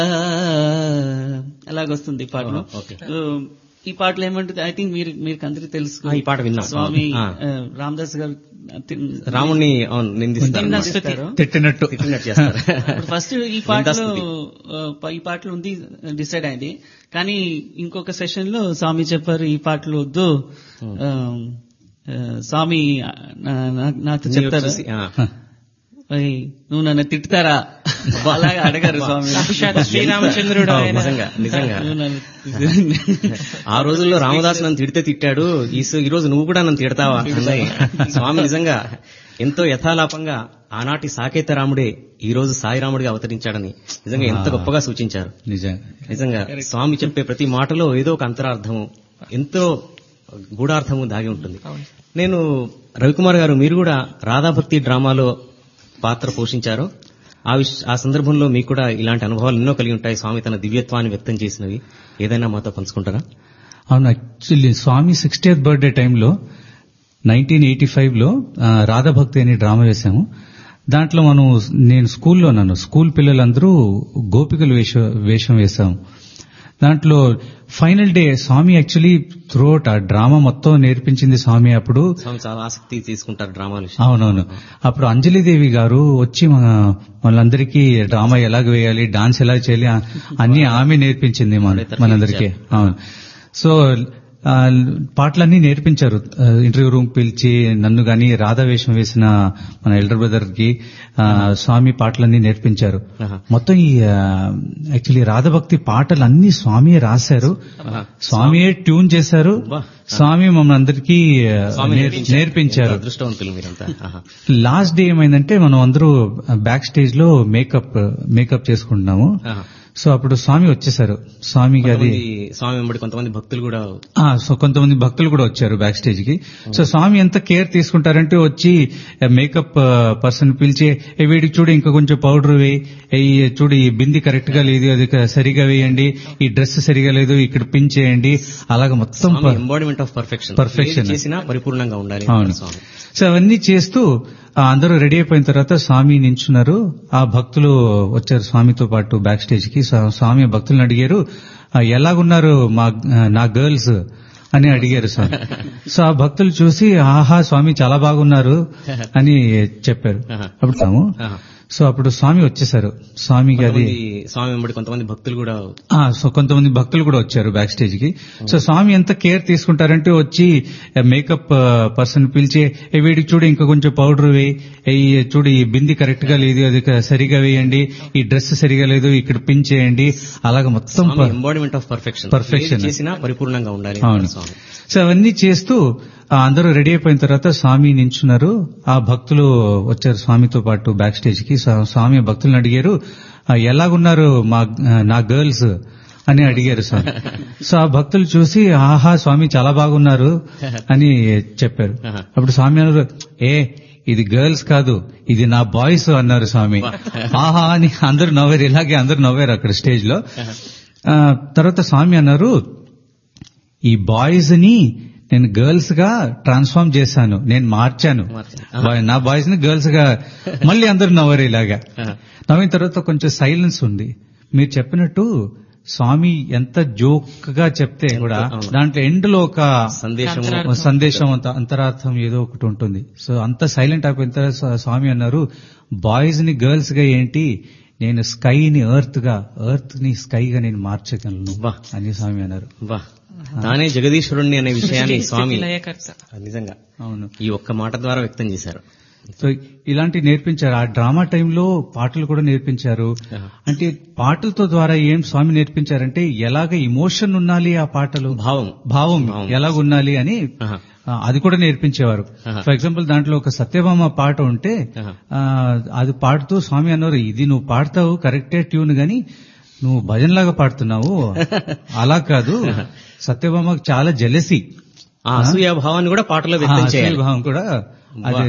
అలాగొస్తుంది ఈ పాటలో ఓ, ఓకే. ఆ, ఈ పాటలో ఏమంటుంది ఐ థింక్ మీరు మీకు అందరికీ తెలుసు ఆ, ఈ పాట విన్నాం. స్వామి ఆ. ఆ, రామదాస్ గారు తిన్- రాముణ్ణి అవును నిందిస్తారు నిందిస్తారు. తిట్టినట్టు తిట్టినట్టు చేస్తారు ఇప్పుడు ఫస్ట్ ఈ పాటలో నిందాస్తుతి. ఆ, ఈ పాటలో ఉంది డిసైడ్ అయింది కానీ ఇంకొక సెషన్ లో స్వామి చెప్పారు ఈ పాటలు వద్దు ఆ, ఆ, స్వామి నా- నా- నాతో నీ చెప్తారు వచ్చేసి, ఆ. "ఓయ్, నువ్వు నన్ను తిట్టుతారా అలాగా అడగారు స్వామి సాక్షాత్ శ్రీరామచంద్రుడు ఆయన నిజంగా నిజంగా నువ్వు నన్ను ఆ రోజుల్లో రామదాస్ నన్ను తిడితే తిట్టాడు ఈ సో- ఈ రోజు నువ్వు కూడా నన్ను తిడతావా అన్నయ్య స్వామి నిజంగా ఎంతో యథాలాపంగా ఆనాటి సాకేత రాముడే ఈ రోజు సాయిరాముడిగా అవతరించాడని నిజంగా ఎంత గొప్పగా సూచించారు నిజంగా నిజంగా స్వామి చెప్పే ప్రతి మాటలో ఏదో ఒక అంతరార్థము ఎంతో గూఢార్థము దాగి ఉంటుంది నేను రవికుమార్ గారు మీరు కూడా రాధాభక్తి డ్రామాలో పాత్ర పోషించారు ఆ విష ఆ సందర్భంలో మీకు కూడా ఇలాంటి అనుభవాలు ఎన్నో కలిగి ఉంటాయి స్వామి తన దివ్యత్వాన్ని వ్యక్తం చేసినవి ఏదైనా మాతో పంచుకుంటారా అవును యాక్చువల్లీ స్వామి సిక్స్టీయత్ బర్త్డే టైంలో నైన్టీన్ ఎయిటీ ఫైవ్ లో ఆ, రాధాభక్తి అనే డ్రామా వేశాము దాంట్లో మనం నేను స్కూల్లో నన్ను స్కూల్ పిల్లలందరూ గోపికలు వేష వేషం వేశాము దాంట్లో final day Swami actually throughout ఆ డ్రామా మొత్తం నేర్పించింది స్వామి అప్పుడు స్వామి చాలా ఆసక్తి తీసుకుంటారు డ్రామాలు అవునవును అప్పుడు అంజలిదేవి గారు వచ్చి మన వాళ్ళందరికీ డ్రామా ఎలాగ వేయాలి డాన్స్ ఎలా చేయాలి ఆ- అన్ని ఆమె నేర్పించింది మన మనందరికీ అవును సో ఆ, పాటలన్నీ నేర్పించారు ఆ, ఇంటర్వ్యూ రూమ్ పిలిచి నన్ను గాని రాధా వేషం వేసిన మన ఎల్డర్ బ్రదర్ కి ఆ, స్వామి పాటలన్నీ నేర్పించారు ఆహా. మొత్తం ఈ యాక్చువల్లీ రాధభక్తి పాటలు అన్ని స్వామియే రాశారు స్వామియే ట్యూన్ చేశారు వా. స్వామి మమ్మల్ని అందరికీ ఆ, స్వామి నేర్- నేర్పించారు ఎంత అదృష్టవంతులు మీరంతా ఆహా. లాస్ట్ డే ఏమైందంటే మనం అందరూ బ్యాక్ స్టేజ్ లో మేకప్ మేకప్ చేసుకుంటున్నాము ఆహా. సో అప్పుడు స్వామి వచ్చేసారు స్వామికి అది కొంతమంది స్వామి వెంబడి కొంతమంది భక్తులు కూడా ఆ, సో కొంతమంది భక్తులు కూడా వచ్చారు బ్యాక్ స్టేజ్ కి సో స్వామి ఎంత కేర్ తీసుకుంటారంటే వచ్చి మేకప్ పర్సన్ పిలిచి "ఏ, వీడికి చూడు ఇంకా కొంచెం పౌడర్ వేయి ఏ, ఈ చూడు ఈ బింది కరెక్ట్ గా లేదు అది క- సరిగా వేయండి ఈ డ్రెస్ సరిగా లేదు ఇక్కడ పిన్ చేయండి అలాగ మొత్తం ప- ఎంబాడిమెంట్ ఆఫ్ పర్ఫెక్షన్ Perfection. చేసినా పరిపూర్ణంగా ఉండాలి అవును స్వామి సో అవన్నీ చేస్తూ ఆ, అందరూ రెడీ అయిపోయిన తర్వాత స్వామి నించున్నారు ఆ భక్తులు వచ్చారు స్వామితో పాటు బ్యాక్ స్టేజ్ కి స్వా- స్వామి భక్తులను అడిగారు "ఆ, ఎలాగున్నారు మా నా గర్ల్స్ అని అడిగారు స్వామి సో ఆ భక్తులు చూసి ఆహా స్వామి చాలా బాగున్నారు అని చెప్పారు అప్పుడు తాము ఆహా. సో అప్పుడు స్వామి వచ్చేసారు స్వామికి అది కొంతమంది స్వామి వెంబడి కొంతమంది భక్తులు కూడా ఆ, సో కొంతమంది భక్తులు కూడా వచ్చారు బ్యాక్ స్టేజ్ కి సో స్వామి ఎంత కేర్ తీసుకుంటారంటే వచ్చి మేకప్ పర్సన్ పిలిచి "ఏ, వీడికి చూడు ఇంకా కొంచెం పౌడర్ వేయి ఏ, ఈ చూడు ఈ బింది కరెక్ట్ గా లేదు అది క- సరిగా వేయండి ఈ డ్రెస్ సరిగా లేదు ఇక్కడ పిన్ చేయండి అలాగ మొత్తం ప- ఎంబాడిమెంట్ ఆఫ్ పర్ఫెక్షన్ Perfection. చేసినా పరిపూర్ణంగా ఉండాలి అవును స్వామి సో అవన్నీ చేస్తూ ఆ, అందరూ రెడీ అయిపోయిన తర్వాత స్వామి నించున్నారు ఆ భక్తులు వచ్చారు స్వామితో పాటు బ్యాక్ స్టేజ్ కి స్వా- స్వామి భక్తులను అడిగారు "ఆ, ఎలాగున్నారు మా నా గర్ల్స్ అని అడిగారు స్వామి సో ఆ భక్తులు చూసి ఆహా స్వామి చాలా బాగున్నారు అని చెప్పారు అప్పుడు స్వామి అన్నారు ఏ ఇది గర్ల్స్ కాదు ఇది నా బాయ్స్ అన్నారు స్వామి ఆహా అని అందరూ నవ్వారు ఇలాగే అందరూ నవ్వారు అక్కడ స్టేజ్ లో ఆ, తర్వాత స్వామి అన్నారు ఈ బాయ్స్ ని నేను గర్ల్స్ గా ట్రాన్స్ఫార్మ్ చేశాను నేను మార్చాను బాయ్- నా బాయ్స్ ని గర్ల్స్ గా మళ్ళీ అందరూ నవ్వరు ఇలాగా నవ్విన తర్వాత కొంచెం సైలెన్స్ ఉంది మీరు చెప్పినట్టు స్వామి ఎంత జోక్ గా చెప్తే కూడా దాంట్లో ఎండ్ లో ఒక సందేశం ఒక సందేశం అంత అంతరార్థం ఏదో ఒకటి ఉంటుంది సో అంత సైలెంట్ అయిపోయిన తర్వాత స్వా- స్వామి అన్నారు బాయ్స్ ని గర్ల్స్ గా ఏంటి నేను స్కై ని ఎర్త్ గా ఎర్త్ ని స్కై గా నేను మార్చగలను వా. అని స్వామి అన్నారు వా తానే జగదీశ్వరుణ్ణి అనే విషయాన్ని స్వామి లయకర్త నిజంగా అవును ఈ ఒక్క మాట ద్వారా వ్యక్తం చేశారు సో ఇలాంటి నేర్పించారు ఆ డ్రామా టైంలో పాటలు కూడా నేర్పించారు అంటే పాటలతో ద్వారా ఏం స్వామి నేర్పించారంటే ఎలాగ ఇమోషన్ ఉండాలి ఆ పాటలు భావం భావం ఎలాగ ఉండాలి అని ఆహా. ఆ, అది కూడా నేర్పించేవారు ఫర్ ఎగ్జాంపుల్ దాంట్లో ఒక సత్యభామ పాట ఉంటే ఆహా. ఆ, అది పాడుతూ స్వామి అన్నారు ఇది నువ్వు పాడతావు కరెక్టే ట్యూన్ గాని నువ్వు భజనలాగా పాడుతున్నావు అలా కాదు సత్యభామకు చాలా జెలసి ఆ అసూయ భావాన్ని కూడా పాటలో వ్యక్తం చేయాలి భావం కూడా అది